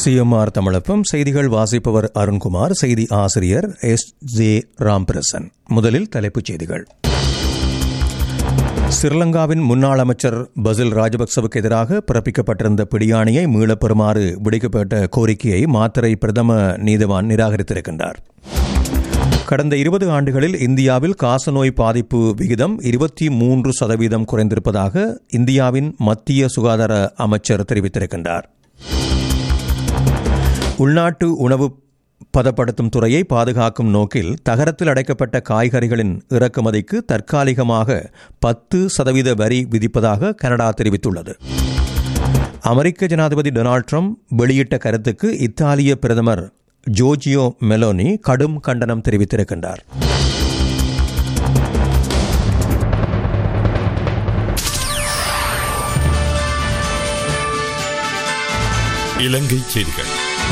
CMR தமிழப்பம் செய்திகள் வாசிப்பவர் அருண்குமார் செய்தி ஆசிரியர் எஸ் ஜே ராம்பிரசன் முதலில் தலைப்புச் செய்திகள் ஸ்ரீலங்காவின் முன்னாள் அமைச்சர் பசில் ராஜபக்சவுக்கு எதிராக பிறப்பிக்கப்பட்டிருந்த பிடியாணையை மீளப் பெறுமாறு விடுக்கப்பட்ட கோரிக்கையை மாத்தறை பிரதம நீதிவான் நிராகரித்திருக்கின்றார் கடந்த இருபது ஆண்டுகளில் இந்தியாவில் காசநோய் பாதிப்பு விகிதம் இருபத்தி மூன்று சதவீதம் குறைந்திருப்பதாக இந்தியாவின் மத்திய சுகாதார அமைச்சர் தெரிவித்திருக்கின்றார் உள்நாட்டு உணவு பதப்படுத்தும் துறையை பாதுகாக்கும் நோக்கில் தகரத்தில் அடைக்கப்பட்ட காய்கறிகளின் இறக்குமதிக்கு தற்காலிகமாக பத்து சதவீத வரி விதிப்பதாக கனடா தெரிவித்துள்ளது அமெரிக்க ஜனாதிபதி டொனால்ட் ட்ரம்ப் வெளியிட்ட கருத்துக்கு இத்தாலிய பிரதமர் ஜோர்ஜியோ மெலோனி கடும் கண்டனம் தெரிவித்திருக்கின்றார் இலங்கை செய்திகள்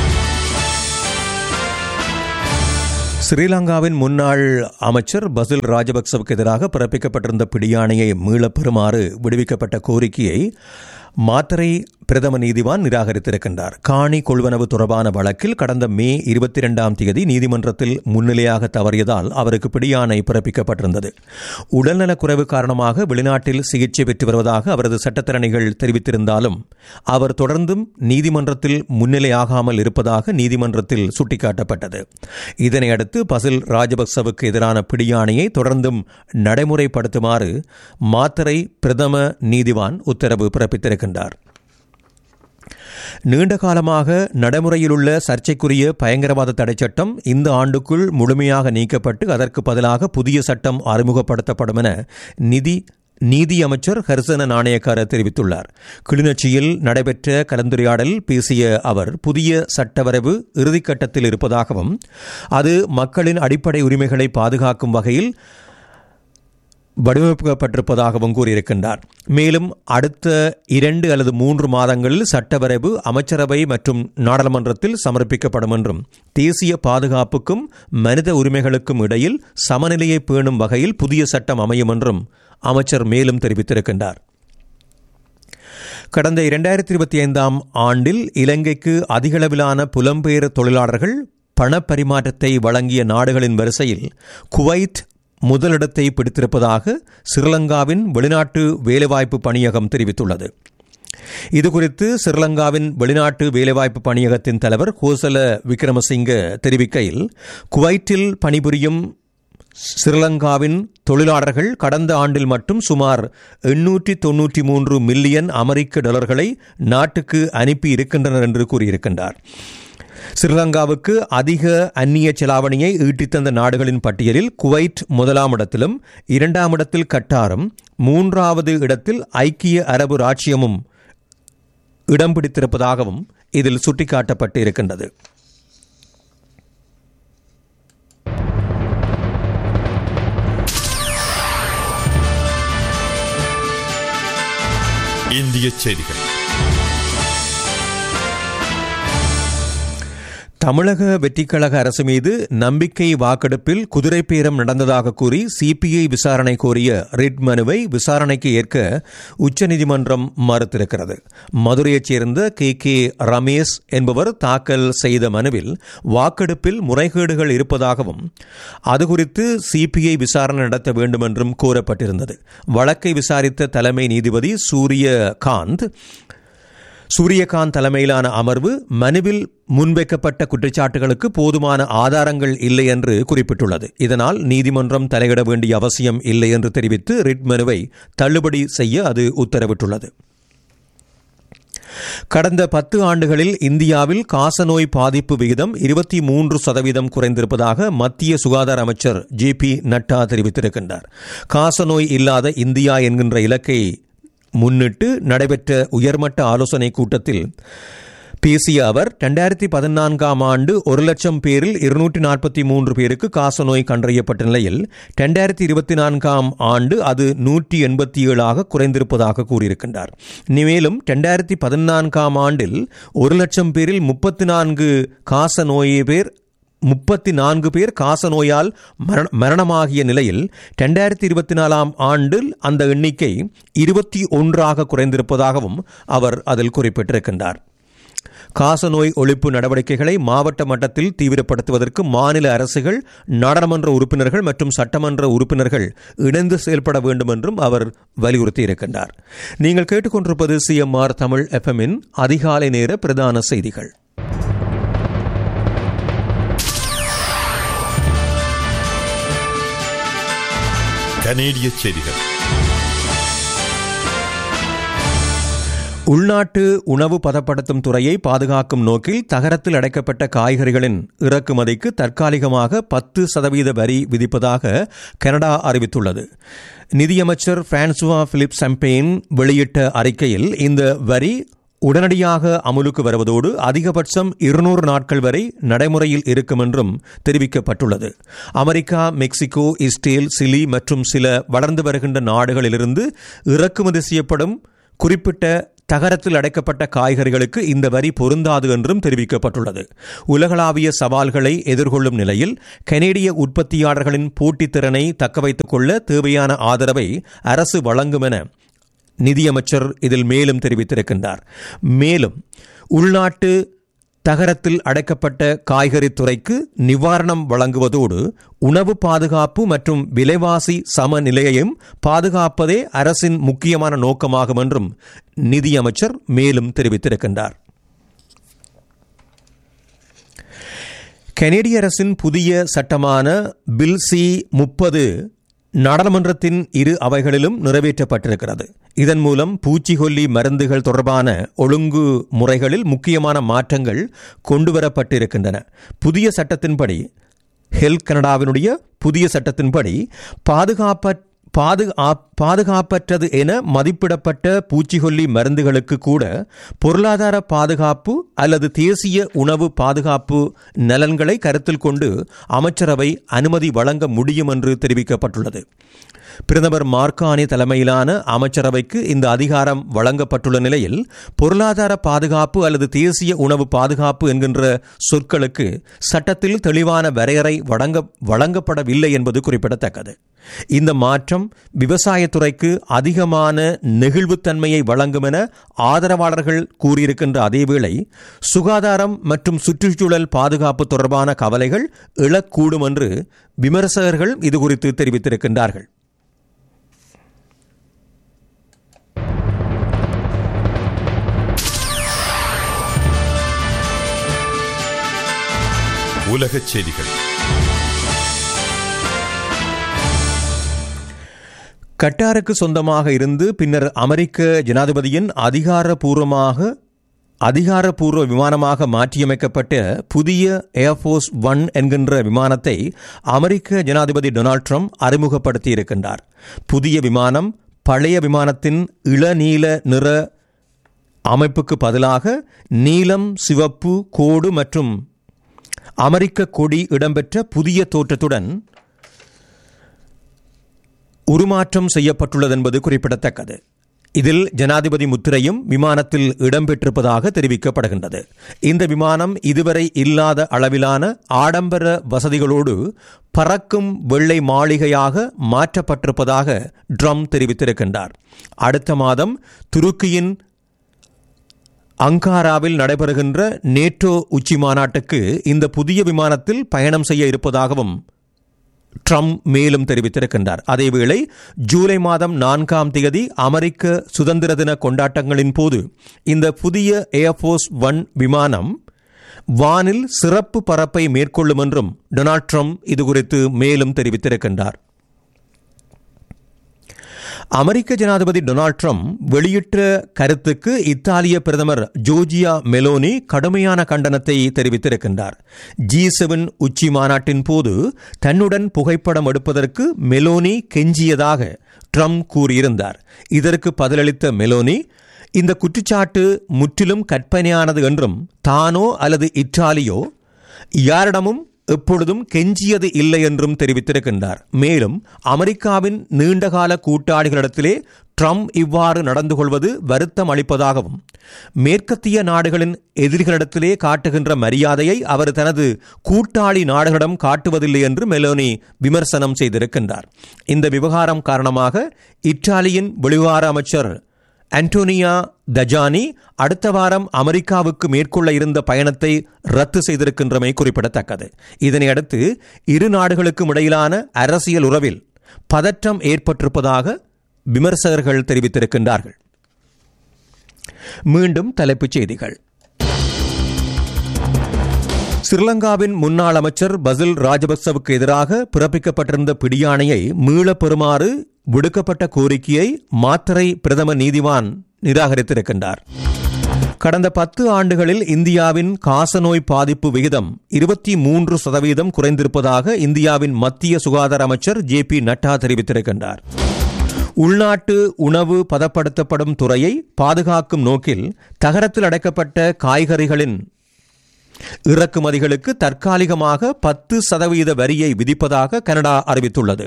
ஸ்ரீலங்காவின் முன்னாள் அமைச்சர் பசில் ராஜபக்சவுக்கு எதிராக பிறப்பிக்கப்பட்டிருந்த பிடியாணையை மீளப் பெறுமாறு விடுவிக்கப்பட்ட கோரிக்கையை மாத்தரை பிரதம நீதிவான் நிராகரித்திருக்கின்றார் காணி கொள்வனவு தொடர்பான வழக்கில் கடந்த மே இருபத்தி இரண்டாம் தேதி நீதிமன்றத்தில் முன்னிலையாக தவறியதால் அவருக்கு பிடியாணை பிறப்பிக்கப்பட்டிருந்தது உடல்நலக் குறைவு காரணமாக வெளிநாட்டில் சிகிச்சை பெற்று வருவதாக அவரது சட்டத்திறனிகள் தெரிவித்திருந்தாலும் அவர் தொடர்ந்தும் நீதிமன்றத்தில் முன்னிலையாகாமல் இருப்பதாக நீதிமன்றத்தில் சுட்டிக்காட்டப்பட்டது இதனையடுத்து பசில் ராஜபக்சவுக்கு எதிரான பிடியாணையை தொடர்ந்தும் நடைமுறைப்படுத்துமாறு மாத்தரை பிரதம நீதிவான் உத்தரவு பிறப்பித்திருக்கின்றார் நீண்ட காலமாக நடைமுறையிலுள்ள சர்ச்சைக்குரிய பயங்கரவாத தடை சட்டம் இந்த ஆண்டுக்குள் முழுமையாக நீக்கப்பட்டு அதற்கு பதிலாக புதிய சட்டம் அறிமுகப்படுத்தப்படும் என நிதி நீதி அமைச்சர் ஹர்சன நாணயக்கார தெரிவித்துள்ளார் கிளிநொச்சியில் நடைபெற்ற கலந்துரையாடலில் பேசிய அவர் புதிய சட்டவரைவு இறுதிக்கட்டத்தில் இருப்பதாகவும் அது மக்களின் அடிப்படை உரிமைகளை பாதுகாக்கும் வகையில் வடிவமைக்கப்பட்டிருப்பதாகவும் கூறியிருக்கின்றார் மேலும் அடுத்த இரண்டு அல்லது மூன்று மாதங்களில் சட்டவரைவு அமைச்சரவை மற்றும் நாடாளுமன்றத்தில் சமர்ப்பிக்கப்படும் என்றும் தேசிய பாதுகாப்புக்கும் மனித உரிமைகளுக்கும் இடையில் சமநிலையை பேணும் வகையில் புதிய சட்டம் அமையும் என்றும் அமைச்சர் மேலும் தெரிவித்திருக்கின்றார் கடந்த இரண்டாயிரத்தி இருபத்தி ஐந்தாம் ஆண்டில் இலங்கைக்கு அதிகளவிலான புலம்பெயர் தொழிலாளர்கள் பணப்பரிமாற்றத்தை வழங்கிய நாடுகளின் வரிசையில் குவைத் முதலிடத்தை பிடித்திருப்பதாக ஸ்ரீலங்காவின் வெளிநாட்டு வேலைவாய்ப்பு பணியகம் தெரிவித்துள்ளது இதுகுறித்து ஸ்ரீலங்காவின் வெளிநாட்டு வேலைவாய்ப்பு பணியகத்தின் தலைவர் கோசல விக்ரமசிங்க தெரிவிக்கையில் குவைட்டில் பணிபுரியும் ஸ்ரீலங்காவின் தொழிலாளர்கள் கடந்த ஆண்டில் மட்டும் சுமார் எண்ணூற்றி தொன்னூற்றி மூன்று மில்லியன் அமெரிக்க டாலர்களை நாட்டுக்கு அனுப்பி இருக்கின்றனர் என்று கூறியிருக்கின்றார் ஸ்ரீலங்காவுக்கு அதிக அந்நிய செலாவணியை ஈட்டித்தந்த நாடுகளின் பட்டியலில் குவைட் முதலாம் இடத்திலும் இரண்டாம் இடத்தில் கட்டாரும் மூன்றாவது இடத்தில் ஐக்கிய அரபு ராச்சியமும் இடம் பிடித்திருப்பதாகவும் இதில் சுட்டிக்காட்டப்பட்டு இருக்கின்றது இந்திய செய்திகள் தமிழக வெற்றிக்கழக அரசு மீது நம்பிக்கை வாக்கெடுப்பில் குதிரை பேரம் நடந்ததாக கூறி சிபிஐ விசாரணை கோரிய ரிட் மனுவை விசாரணைக்கு ஏற்க உச்சநீதிமன்றம் மறுத்திருக்கிறது மதுரையைச் சேர்ந்த கே கே ரமேஷ் என்பவர் தாக்கல் செய்த மனுவில் வாக்கெடுப்பில் முறைகேடுகள் இருப்பதாகவும் அது குறித்து சிபிஐ விசாரணை நடத்த வேண்டும் என்றும் கூறப்பட்டிருந்தது வழக்கை விசாரித்த தலைமை நீதிபதி சூரியகாந்த் சூரியகாந்த் தலைமையிலான அமர்வு மனுவில் முன்வைக்கப்பட்ட குற்றச்சாட்டுகளுக்கு போதுமான ஆதாரங்கள் இல்லை என்று குறிப்பிட்டுள்ளது இதனால் நீதிமன்றம் தலையிட வேண்டிய அவசியம் இல்லை என்று தெரிவித்து ரிட் மனுவை தள்ளுபடி செய்ய அது உத்தரவிட்டுள்ளது கடந்த பத்து ஆண்டுகளில் இந்தியாவில் காசநோய் பாதிப்பு விகிதம் இருபத்தி மூன்று சதவீதம் குறைந்திருப்பதாக மத்திய சுகாதார அமைச்சர் ஜே பி நட்டா தெரிவித்திருக்கின்றார் காசநோய் இல்லாத இந்தியா என்கின்ற இலக்கை முன்னிட்டு நடைபெற்ற உயர்மட்ட ஆலோசனை கூட்டத்தில் பேசிய அவர் இரண்டாயிரத்தி பதினான்காம் ஆண்டு ஒரு லட்சம் பேரில் இருநூற்றி நாற்பத்தி மூன்று பேருக்கு காசநோய் கண்டறியப்பட்ட நிலையில் இரண்டாயிரத்தி இருபத்தி நான்காம் ஆண்டு அது நூற்றி எண்பத்தி ஏழாக குறைந்திருப்பதாக கூறியிருக்கின்றார் மேலும் இரண்டாயிரத்தி பதினான்காம் ஆண்டில் ஒரு லட்சம் பேரில் முப்பத்தி நான்கு காசநோய் பேர் முப்பத்தி நான்கு பேர் காசநோயால் மரணமாகிய நிலையில் இரண்டாயிரத்தி இருபத்தி நாலாம் ஆண்டில் அந்த எண்ணிக்கை இருபத்தி ஒன்றாக குறைந்திருப்பதாகவும் அவர் அதில் குறிப்பிட்டிருக்கின்றார் காசநோய் ஒழிப்பு நடவடிக்கைகளை மாவட்ட மட்டத்தில் தீவிரப்படுத்துவதற்கு மாநில அரசுகள் நாடாளுமன்ற உறுப்பினர்கள் மற்றும் சட்டமன்ற உறுப்பினர்கள் இணைந்து செயல்பட வேண்டும் என்றும் அவர் வலியுறுத்தியிருக்கின்றார் நீங்கள் கேட்டுக்கொண்டிருப்பது சிஎம்ஆர் தமிழ் எஃப்எம்மின் அதிகாலை நேர பிரதான செய்திகள் கனேடிய செய்திகள் உள்நாட்டு உணவு பதப்படுத்தும் துறையை பாதுகாக்கும் நோக்கில் தகரத்தில் அடைக்கப்பட்ட காய்கறிகளின் இறக்குமதிக்கு தற்காலிகமாக பத்து சதவீத வரி விதிப்பதாக கனடா அறிவித்துள்ளது நிதியமைச்சர் பிரான்சுவா பிலிப் சம்பெயின் வெளியிட்ட அறிக்கையில் இந்த வரி உடனடியாக அமுலுக்கு வருவதோடு அதிகபட்சம் இருநூறு நாட்கள் வரை நடைமுறையில் இருக்கும் என்றும் தெரிவிக்கப்பட்டுள்ளது அமெரிக்கா மெக்சிகோ இஸ்ரேல் சிலி மற்றும் சில வளர்ந்து வருகின்ற நாடுகளிலிருந்து இறக்குமதி செய்யப்படும் குறிப்பிட்ட தகரத்தில் அடைக்கப்பட்ட காய்கறிகளுக்கு இந்த வரி பொருந்தாது என்றும் தெரிவிக்கப்பட்டுள்ளது உலகளாவிய சவால்களை எதிர்கொள்ளும் நிலையில் கனேடிய உற்பத்தியாளர்களின் போட்டித்திறனை தக்கவைத்துக் கொள்ள தேவையான ஆதரவை அரசு வழங்கும் என நிதியமைச்சர் இதில் மேலும் தெரிவித்திருக்கின்றார் மேலும் உள்நாட்டு தகரத்தில் அடைக்கப்பட்ட காய்கறி துறைக்கு நிவாரணம் வழங்குவதோடு உணவு பாதுகாப்பு மற்றும் விலைவாசி சமநிலையையும் பாதுகாப்பதே அரசின் முக்கியமான நோக்கமாகும் என்றும் நிதியமைச்சர் மேலும் தெரிவித்திருக்கின்றார் கனேடிய அரசின் புதிய சட்டமான பில் சி முப்பது நாடாளுமன்றத்தின் இரு அவைகளிலும் நிறைவேற்றப்பட்டிருக்கிறது இதன் மூலம் பூச்சிக்கொல்லி மருந்துகள் தொடர்பான ஒழுங்கு முறைகளில் முக்கியமான மாற்றங்கள் கொண்டுவரப்பட்டிருக்கின்றன புதிய சட்டத்தின்படி ஹெல்த் கனடாவினுடைய புதிய சட்டத்தின்படி பாதுகாப்ப பாதுகா பாதுகாப்பற்றது என மதிப்பிடப்பட்ட பூச்சிக்கொல்லி மருந்துகளுக்கு கூட பொருளாதார பாதுகாப்பு அல்லது தேசிய உணவு பாதுகாப்பு நலன்களை கருத்தில் கொண்டு அமைச்சரவை அனுமதி வழங்க முடியும் என்று தெரிவிக்கப்பட்டுள்ளது பிரதமர் மார்கானி தலைமையிலான அமைச்சரவைக்கு இந்த அதிகாரம் வழங்கப்பட்டுள்ள நிலையில் பொருளாதார பாதுகாப்பு அல்லது தேசிய உணவு பாதுகாப்பு என்கின்ற சொற்களுக்கு சட்டத்தில் தெளிவான வரையறை வழங்க வழங்கப்படவில்லை என்பது குறிப்பிடத்தக்கது இந்த மாற்றம் விவசாயத்துறைக்கு அதிகமான நெகிழ்வுத்தன்மையை வழங்கும் என ஆதரவாளர்கள் கூறியிருக்கின்ற அதேவேளை சுகாதாரம் மற்றும் சுற்றுச்சூழல் பாதுகாப்பு தொடர்பான கவலைகள் எழக்கூடும் என்று விமர்சகர்கள் இதுகுறித்து தெரிவித்திருக்கின்றார்கள் உலகச் செய்திகள் கட்டாருக்கு சொந்தமாக இருந்து பின்னர் அமெரிக்க ஜனாதிபதியின் அதிகாரபூர்வமாக அதிகாரப்பூர்வ விமானமாக மாற்றியமைக்கப்பட்ட புதிய ஏர்ஃபோர்ஸ் ஒன் என்கின்ற விமானத்தை அமெரிக்க ஜனாதிபதி டொனால்ட் ட்ரம்ப் அறிமுகப்படுத்தியிருக்கின்றார் புதிய விமானம் பழைய விமானத்தின் இளநீல நிற அமைப்புக்கு பதிலாக நீலம் சிவப்பு கோடு மற்றும் அமெரிக்க கொடி இடம்பெற்ற புதிய தோற்றத்துடன் உருமாற்றம் செய்யப்பட்டுள்ளது என்பது குறிப்பிடத்தக்கது இதில் ஜனாதிபதி முத்திரையும் விமானத்தில் இடம்பெற்றிருப்பதாக தெரிவிக்கப்படுகின்றது இந்த விமானம் இதுவரை இல்லாத அளவிலான ஆடம்பர வசதிகளோடு பறக்கும் வெள்ளை மாளிகையாக மாற்றப்பட்டிருப்பதாக ட்ரம் தெரிவித்திருக்கின்றார் அடுத்த மாதம் துருக்கியின் அங்காராவில் நடைபெறுகின்ற நேட்டோ உச்சி மாநாட்டுக்கு இந்த புதிய விமானத்தில் பயணம் செய்ய இருப்பதாகவும் ட்ரம்ப் மேலும் தெரிவித்திருக்கின்றார் அதேவேளை ஜூலை மாதம் நான்காம் தேதி அமெரிக்க சுதந்திர தின கொண்டாட்டங்களின் போது இந்த புதிய ஏர்ஃபோர்ஸ் ஒன் விமானம் வானில் சிறப்பு பறப்பை மேற்கொள்ளும் என்றும் டொனால்ட் ட்ரம்ப் இதுகுறித்து மேலும் தெரிவித்திருக்கின்றார் அமெரிக்க ஜனாதிபதி டொனால்ட் ட்ரம்ப் வெளியிட்ட கருத்துக்கு இத்தாலிய பிரதமர் ஜோர்ஜியா மெலோனி கடுமையான கண்டனத்தை தெரிவித்திருக்கின்றார் ஜி செவன் உச்சி மாநாட்டின் போது தன்னுடன் புகைப்படம் எடுப்பதற்கு மெலோனி கெஞ்சியதாக ட்ரம்ப் கூறியிருந்தார் இதற்கு பதிலளித்த மெலோனி இந்த குற்றச்சாட்டு முற்றிலும் கற்பனையானது என்றும் தானோ அல்லது இத்தாலியோ யாரிடமும் எப்பொழுதும் கெஞ்சியது இல்லை என்றும் தெரிவித்திருக்கின்றார் மேலும் அமெரிக்காவின் நீண்டகால கூட்டாளிகளிடத்திலே ட்ரம்ப் இவ்வாறு நடந்து கொள்வது வருத்தம் அளிப்பதாகவும் மேற்கத்திய நாடுகளின் எதிரிகளிடத்திலே காட்டுகின்ற மரியாதையை அவர் தனது கூட்டாளி நாடுகளிடம் காட்டுவதில்லை என்று மெலோனி விமர்சனம் செய்திருக்கின்றார் இந்த விவகாரம் காரணமாக இத்தாலியின் வெளிவார அமைச்சர் அன்டோனியா தஜானி அடுத்த வாரம் அமெரிக்காவுக்கு மேற்கொள்ள இருந்த பயணத்தை ரத்து செய்திருக்கின்றமை குறிப்பிடத்தக்கது இதனையடுத்து இரு நாடுகளுக்கும் இடையிலான அரசியல் உறவில் பதற்றம் ஏற்பட்டிருப்பதாக விமர்சகர்கள் தெரிவித்திருக்கின்றார்கள் மீண்டும் தலைப்புச் செய்திகள் ஸ்ரீலங்காவின் முன்னாள் அமைச்சர் பசில் ராஜபக்சவுக்கு எதிராக பிறப்பிக்கப்பட்டிருந்த பிடியாணையை மீளப் பெறுமாறு விடுக்கப்பட்ட கோரிக்கையை மாத்தறை பிரதம நீதிவான் நிராகரித்திருக்கின்றார் கடந்த பத்து ஆண்டுகளில் இந்தியாவின் காசநோய் பாதிப்பு விகிதம் இருபத்தி மூன்று சதவீதம் குறைந்திருப்பதாக இந்தியாவின் மத்திய சுகாதார அமைச்சர் ஜே பி நட்டா தெரிவித்திருக்கின்றார் உள்நாட்டு உணவு பதப்படுத்தப்படும் துறையை பாதுகாக்கும் நோக்கில் தகரத்தில் அடைக்கப்பட்ட காய்கறிகளின் இறக்குமதிகளுக்கு தற்காலிகமாக பத்து சதவீத வரியை விதிப்பதாக கனடா அறிவித்துள்ளது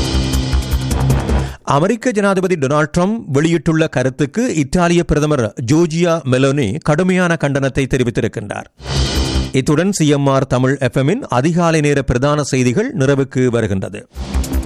அமெரிக்க ஜனாதிபதி டொனால்ட் ட்ரம்ப் வெளியிட்டுள்ள கருத்துக்கு இத்தாலிய பிரதமர் ஜோர்ஜியா மெலோனி கடுமையான கண்டனத்தை தெரிவித்திருக்கின்றார் இத்துடன் சிஎம்ஆர் தமிழ் எஃப்எம்மின் அதிகாலை நேர பிரதான செய்திகள் நிறைவுக்கு வருகின்றது